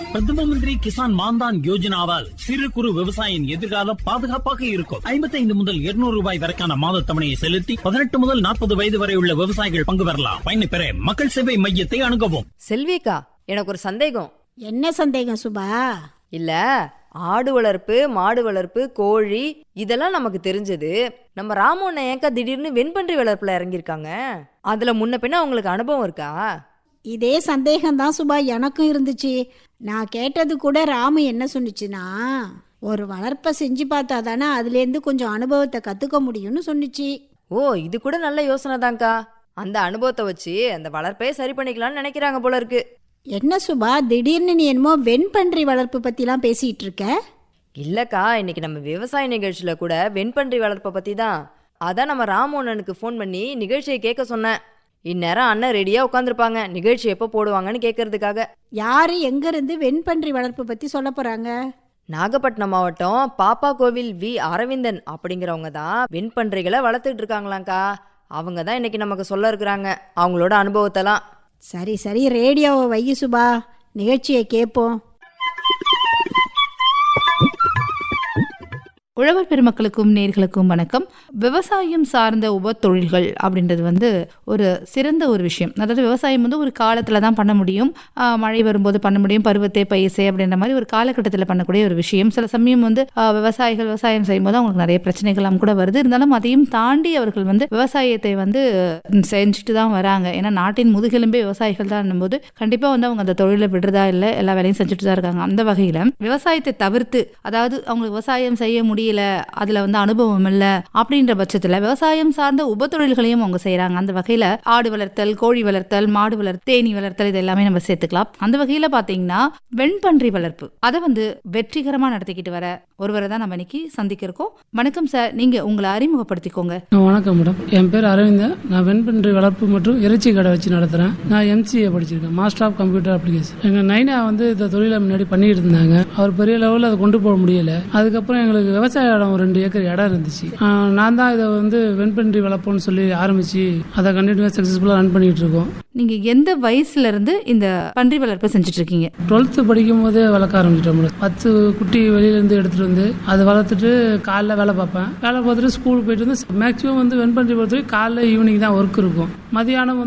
பிரதம மந்திரி கிசான் மான்தான் யோஜனாவால் சிறு குறு விவசாயியின் எதிர்காலம் பாதுகாப்பாக இருக்கும் ஐம்பத்தைந்து முதல் இருநூறு ரூபாய் வரைக்கான மாத தவணையை செலுத்தி பதினெட்டு முதல் நாற்பது வயது வரை உள்ள விவசாயிகள் பங்கு பெறலாம் பயனை பெற மக்கள் சேவை மையத்தை அணுகவும் செல்விக்கா எனக்கு ஒரு சந்தேகம் என்ன சந்தேகம் சுபா இல்ல ஆடு வளர்ப்பு மாடு வளர்ப்பு கோழி இதெல்லாம் நமக்கு தெரிஞ்சது நம்ம ராமோண்ண ஏக்கா திடீர்னு வெண்பன்றி வளர்ப்புல இறங்கியிருக்காங்க அதுல முன்ன பின்ன உங்களுக்கு அனுபவம் இருக்கா இதே சந்தேகம் தான் சுபா எனக்கும் இருந்துச்சு நான் கேட்டது கூட ராமு என்ன சொன்னுச்சுன்னா ஒரு வளர்ப்பை செஞ்சு பார்த்தா தானே அதுலேருந்து கொஞ்சம் அனுபவத்தை கற்றுக்க முடியும்னு சொன்னுச்சு ஓ இது கூட நல்ல யோசனை தான்க்கா அந்த அனுபவத்தை வச்சு அந்த வளர்ப்பே சரி பண்ணிக்கலாம்னு நினைக்கிறாங்க போல இருக்கு என்ன சுபா திடீர்னு நீ என்னமோ வெண்பன்றி வளர்ப்பு பற்றிலாம் பேசிகிட்டு இருக்க இல்லக்கா இன்னைக்கு நம்ம விவசாய நிகழ்ச்சியில கூட வெண்பன்றி வளர்ப்பை பத்தி தான் அதான் நம்ம ராமோண்ணனுக்கு ஃபோன் பண்ணி நிகழ்ச்சியை கேட்க சொன்னேன் இந்நேரம் அண்ணன் ரெடியா உட்காந்துருப்பாங்க நிகழ்ச்சி எப்போ போடுவாங்கன்னு கேட்கறதுக்காக யார் எங்கேருந்து வெண்பன்றி வளர்ப்பு பற்றி சொல்ல போகிறாங்க நாகப்பட்டினம் மாவட்டம் பாப்பா கோவில் வி அரவிந்தன் அப்படிங்கிறவங்க தான் வெண்பன்றிகளை வளர்த்துட்டு இருக்காங்களாங்க்கா அவங்க தான் இன்னைக்கு நமக்கு சொல்ல இருக்கிறாங்க அவங்களோட அனுபவத்தெல்லாம் சரி சரி ரேடியோவை வை சுபா நிகழ்ச்சியை கேட்போம் உழவர் பெருமக்களுக்கும் நேர்களுக்கும் வணக்கம் விவசாயம் சார்ந்த உப தொழில்கள் அப்படின்றது வந்து ஒரு சிறந்த ஒரு விஷயம் அதாவது விவசாயம் வந்து ஒரு காலத்தில் தான் பண்ண முடியும் ஆஹ் மழை வரும்போது பண்ண முடியும் பருவத்தை பயிசை அப்படின்ற மாதிரி ஒரு காலகட்டத்தில் பண்ணக்கூடிய ஒரு விஷயம் சில சமயம் வந்து ஆஹ் விவசாயிகள் விவசாயம் செய்யும்போது அவங்களுக்கு நிறைய பிரச்சனைகள்லாம் கூட வருது இருந்தாலும் அதையும் தாண்டி அவர்கள் வந்து விவசாயத்தை வந்து ம், செஞ்சுட்டு தான் வராங்க ஏன்னா நாட்டின் முதுகெலும்பே விவசாயிகள் தான் போது கண்டிப்பாக வந்து அவங்க அந்த தொழிலை விடுறதா இல்லை எல்லா வேலையும் செஞ்சுட்டு தான் இருக்காங்க அந்த வகையில் விவசாயத்தை தவிர்த்து அதாவது அவங்களுக்கு விவசாயம் செய்ய முடியல அதுல வந்து அனுபவம் இல்லை அப்படின்ற பட்சத்துல விவசாயம் சார்ந்த உபத்தொழில்களையும் அவங்க செய்றாங்க அந்த வகையில ஆடு வளர்த்தல் கோழி வளர்த்தல் மாடு வளர்த்தல் தேனி வளர்த்தல் இது எல்லாமே நம்ம சேர்த்துக்கலாம் அந்த வகையில பாத்தீங்கன்னா வெண்பன்றி வளர்ப்பு அதை வந்து வெற்றிகரமா நடத்திக்கிட்டு வர ஒருவரை தான் நம்ம இன்னைக்கு சந்திக்க இருக்கோம் வணக்கம் சார் நீங்க உங்களை அறிமுகப்படுத்திக்கோங்க வணக்கம் மேடம் என் பேர் அரவிந்தன் நான் வெண்பன்றி வளர்ப்பு மற்றும் இறைச்சி கடை வச்சு நடத்துகிறேன் நான் எம்சிஏ படிச்சிருக்கேன் மாஸ்டர் ஆஃப் கம்ப்யூட்டர் அப்ளிகேஷன் எங்கள் நைனா வந்து இந்த தொழிலை முன்னாடி பண்ணிட்டு இருந்தாங்க அவர் பெரிய லெவலில் அதை கொண்டு போக முடியல அதுக்கப்புறம் எங்களுக்கு விவசாய இடம் ஒரு ரெண்டு ஏக்கர் இடம் இருந்துச்சு ஆஹ் நான் தான் இதை வந்து வெண்பன்றி வளர்ப்போம்னு சொல்லி ஆரம்பிச்சு அதை கண்டினியூவாக சக்ஸஸ்ஃபுல்லாக ரன் பண்ணிட்டு இருக்கோம் நீங்க எந்த வயசுல இருந்து இந்த பன்றி வளர்ப்பை செஞ்சுட்டு இருக்கீங்க டுவெல்த்து படிக்கும் போதே வளர்க்க ஆரம்பிச்சிட்டோம் மேடம் பத்து குட்டி வெளியிலேருந்து எடுத்துட்டு வந்து அதை வளர்த்துட்டு காலைல வேலை பார்ப்பேன் வேலை பார்த்துட்டு ஸ்கூல் போயிட்டு வந்து மேக்ஸிமம் வந்து வெண்பன்றி பொறுத்தவரைக்கும் காலைல ஈவினிங் தான் ஒர்க் இருக்கும் மதியானம் வந்து